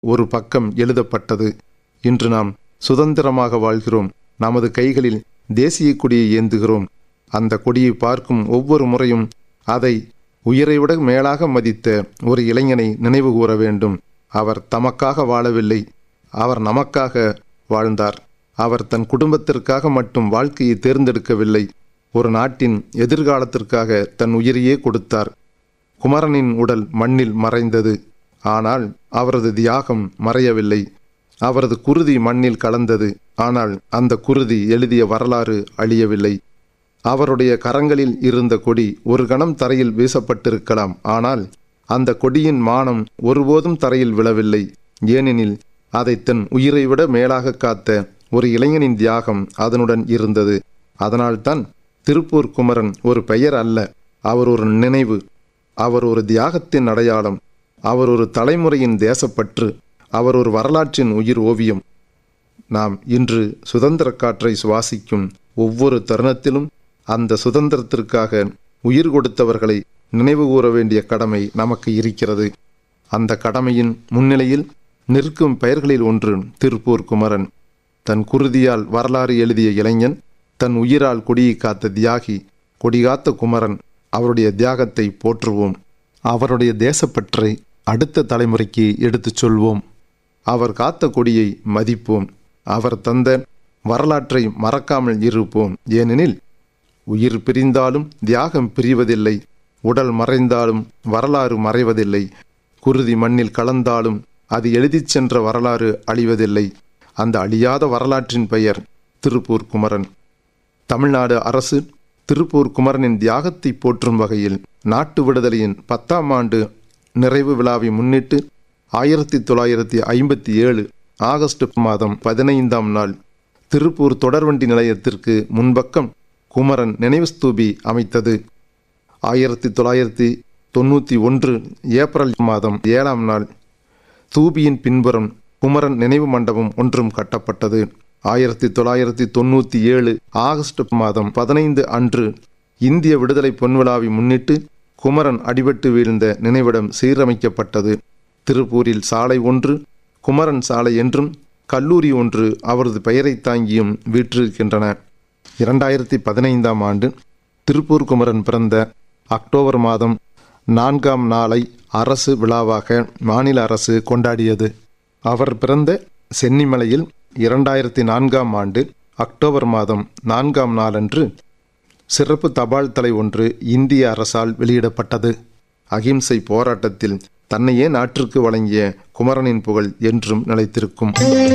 ஒரு பக்கம் எழுதப்பட்டது இன்று நாம் சுதந்திரமாக வாழ்கிறோம் நமது கைகளில் தேசிய கொடியை ஏந்துகிறோம் அந்த கொடியை பார்க்கும் ஒவ்வொரு முறையும் அதை உயிரைவிட மேலாக மதித்த ஒரு இளைஞனை நினைவு கூற வேண்டும் அவர் தமக்காக வாழவில்லை அவர் நமக்காக வாழ்ந்தார் அவர் தன் குடும்பத்திற்காக மட்டும் வாழ்க்கையை தேர்ந்தெடுக்கவில்லை ஒரு நாட்டின் எதிர்காலத்திற்காக தன் உயிரையே கொடுத்தார் குமரனின் உடல் மண்ணில் மறைந்தது ஆனால் அவரது தியாகம் மறையவில்லை அவரது குருதி மண்ணில் கலந்தது ஆனால் அந்த குருதி எழுதிய வரலாறு அழியவில்லை அவருடைய கரங்களில் இருந்த கொடி ஒரு கணம் தரையில் வீசப்பட்டிருக்கலாம் ஆனால் அந்த கொடியின் மானம் ஒருபோதும் தரையில் விழவில்லை ஏனெனில் அதை தன் உயிரை விட மேலாக காத்த ஒரு இளைஞனின் தியாகம் அதனுடன் இருந்தது அதனால்தான் திருப்பூர் குமரன் ஒரு பெயர் அல்ல அவர் ஒரு நினைவு அவர் ஒரு தியாகத்தின் அடையாளம் அவர் ஒரு தலைமுறையின் தேசப்பற்று அவர் ஒரு வரலாற்றின் உயிர் ஓவியம் நாம் இன்று சுதந்திர காற்றை சுவாசிக்கும் ஒவ்வொரு தருணத்திலும் அந்த சுதந்திரத்திற்காக உயிர் கொடுத்தவர்களை நினைவு கூற வேண்டிய கடமை நமக்கு இருக்கிறது அந்த கடமையின் முன்னிலையில் நிற்கும் பெயர்களில் ஒன்று திருப்பூர் குமரன் தன் குருதியால் வரலாறு எழுதிய இளைஞன் தன் உயிரால் கொடியை காத்த தியாகி கொடிகாத்த குமரன் அவருடைய தியாகத்தை போற்றுவோம் அவருடைய தேசப்பற்றை அடுத்த தலைமுறைக்கு எடுத்துச் சொல்வோம் அவர் காத்த கொடியை மதிப்போம் அவர் தந்த வரலாற்றை மறக்காமல் இருப்போம் ஏனெனில் உயிர் பிரிந்தாலும் தியாகம் பிரிவதில்லை உடல் மறைந்தாலும் வரலாறு மறைவதில்லை குருதி மண்ணில் கலந்தாலும் அது எழுதிச் சென்ற வரலாறு அழிவதில்லை அந்த அழியாத வரலாற்றின் பெயர் திருப்பூர் குமரன் தமிழ்நாடு அரசு திருப்பூர் குமரனின் தியாகத்தை போற்றும் வகையில் நாட்டு விடுதலையின் பத்தாம் ஆண்டு நிறைவு விழாவை முன்னிட்டு ஆயிரத்தி தொள்ளாயிரத்தி ஐம்பத்தி ஏழு ஆகஸ்ட் மாதம் பதினைந்தாம் நாள் திருப்பூர் தொடர்வண்டி நிலையத்திற்கு முன்பக்கம் குமரன் நினைவு ஸ்தூபி அமைத்தது ஆயிரத்தி தொள்ளாயிரத்தி தொண்ணூற்றி ஒன்று ஏப்ரல் மாதம் ஏழாம் நாள் தூபியின் பின்புறம் குமரன் நினைவு மண்டபம் ஒன்றும் கட்டப்பட்டது ஆயிரத்தி தொள்ளாயிரத்தி தொண்ணூற்றி ஏழு ஆகஸ்ட் மாதம் பதினைந்து அன்று இந்திய விடுதலை பொன்விழாவை முன்னிட்டு குமரன் அடிபட்டு வீழ்ந்த நினைவிடம் சீரமைக்கப்பட்டது திருப்பூரில் சாலை ஒன்று குமரன் சாலை என்றும் கல்லூரி ஒன்று அவரது பெயரை தாங்கியும் வீற்றிருக்கின்றன இரண்டாயிரத்தி பதினைந்தாம் ஆண்டு திருப்பூர் குமரன் பிறந்த அக்டோபர் மாதம் நான்காம் நாளை அரசு விழாவாக மாநில அரசு கொண்டாடியது அவர் பிறந்த சென்னிமலையில் இரண்டாயிரத்தி நான்காம் ஆண்டு அக்டோபர் மாதம் நான்காம் நாளன்று சிறப்பு தபால் தலை ஒன்று இந்திய அரசால் வெளியிடப்பட்டது அகிம்சை போராட்டத்தில் தன்னையே நாட்டிற்கு வழங்கிய குமரனின் புகழ் என்றும் நிலைத்திருக்கும்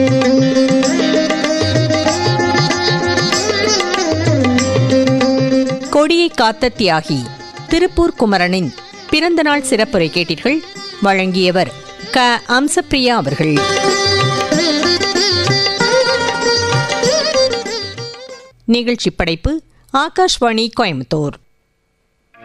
கொடியை காத்த தியாகி திருப்பூர் குமரனின் பிறந்தநாள் சிறப்புரை கேட்டீர்கள் வழங்கியவர் க அம்சப்பிரியா அவர்கள் நிகழ்ச்சி படைப்பு ஆகாஷ்வாணி கோயம்புத்தூர்